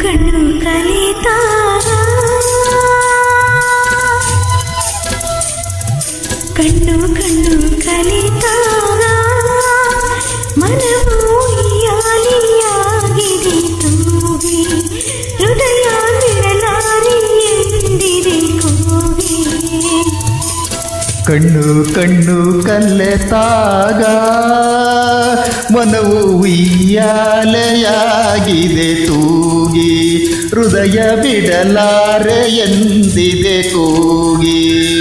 ಕಣ್ಣು ಕಲಿತಾಗ ಕಣ್ಣು ಕಣ್ಣು ಕಲಿತಾಗ ಮನವು ಯಾಲಿಯಾಗಿದೆ ತೂಗಿ ಹೃದಯ ಬಿಡಲಾರಿ ಎಂದಿದೆ ಕೂಗಿ ಕಣ್ಣು ಕಣ್ಣು ಕಲ್ಲೆತಾಗ ಮನವು ಉಯ್ಯಾಲೆಯಾಗಿದೆ ತೂಗಿ ಹೃದಯ ಬಿಡಲಾರೆ ಎಂದಿದೆ ಕೂಗಿ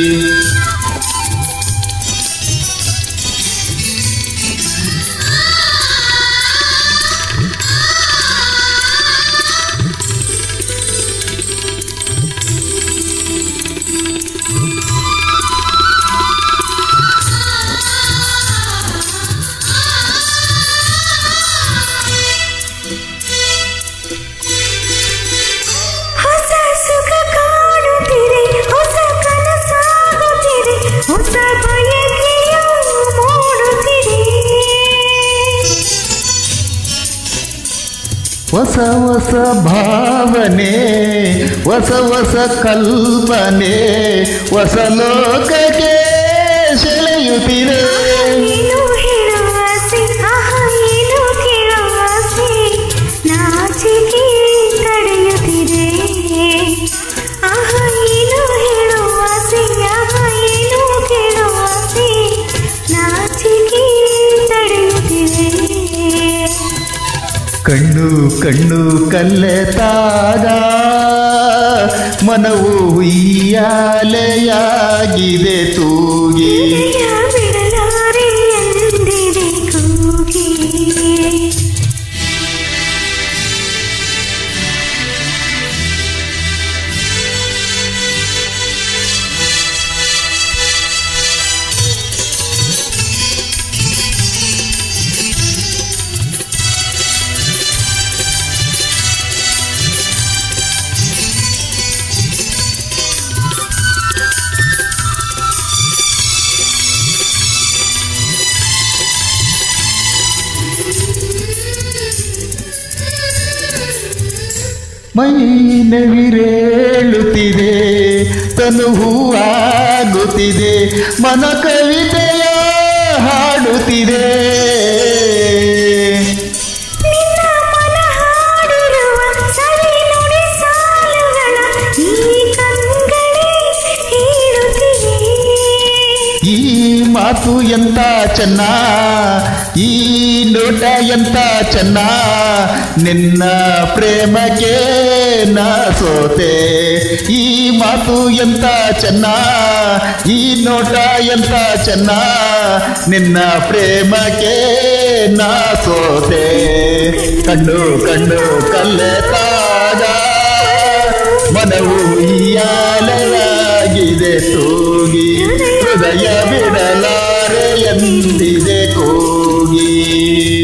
ಹೊಸ ಸುಖ ಕಾಣುತ್ತಿದೆ ಹೊಸ ಕನಸಾಗುತ್ತಿದೆ ಹೊಸ ಬಯಕೆಯು ಮೂಡುತ್ತಿದೆ ಹೊಸ ಹೊಸ ಭಾವನೆ ಹೊಸ ಹೊಸ ಕಲ್ಪನೆ ಹೊಸ ಲೋಕಕ್ಕೆ ಸೆಳೆಯುತ್ತಿದೆ ಏನು ಹೇಳುವ ಆಸೆ ಆಹ ಏನು ಕೇಳುವ ಆಸೆ ನಾಚಿಕೆ ತಡೆಯುತ್ತಿದೆ ಆಹ ಏನು ಹೇಳುವ ಆಸೆ ಆಹ ಏನು ಕೇಳುವ ಆಸೆ ನಾಚಿಕೆ ತಡೆಯುತ್ತಿದೆ ಕಣ್ಣು ಕಣ್ಣು ಕಲ್ಲೆತಾಗ ಮನವು ಉಯ್ಯಾಲೆಯಾಗಿದೆ ತೂಗಿ ಹೃದಯ ಬಿಡಲಾರೆ ಎಂದಿದೆ ಕೂಗಿ ಮೈ ನವಿರೇಳುತ್ತಿದೆ ತನು ಹೂವಾಗುತ್ತಿದೆ ಮನ ಕವಿತೆಯ ಹಾಡುತ್ತಿದೆ ನಿನ್ನ ಮನ ಹಾಡಿರುವ ಸವಿ ನುಡಿ ಸಾಲುಗಳ ಈ ಕಂಗಳೇ ಹೇಳುತ್ತಿವೆ ಈ ಮಾತು ಎಂತ ಚೆನ್ನ ಈ ನೋಟ ಎಂತ ಚೆನ್ನ ನಿನ್ನ ಪ್ರೇಮಕ್ಕೆ ನಾ ಸೋತೆ ಈ ಮಾತು ಎಂತ ಚೆನ್ನ ಈ ನೋಟ ಎಂತ ಚೆನ್ನ ನಿನ್ನ ಪ್ರೇಮಕ್ಕೆ ನಾ ಸೋತೆ ಕಣ್ಣು ಕಣ್ಣು ಕಲ್ಲೆತಾಗ ಮನವು ಯಾಲಯಾಗಿದೆ ತೂಗಿ ಹೃದಯ ಬಿಡಲಾರೆ ಎಂದಿದೆ ಕೂಗಿ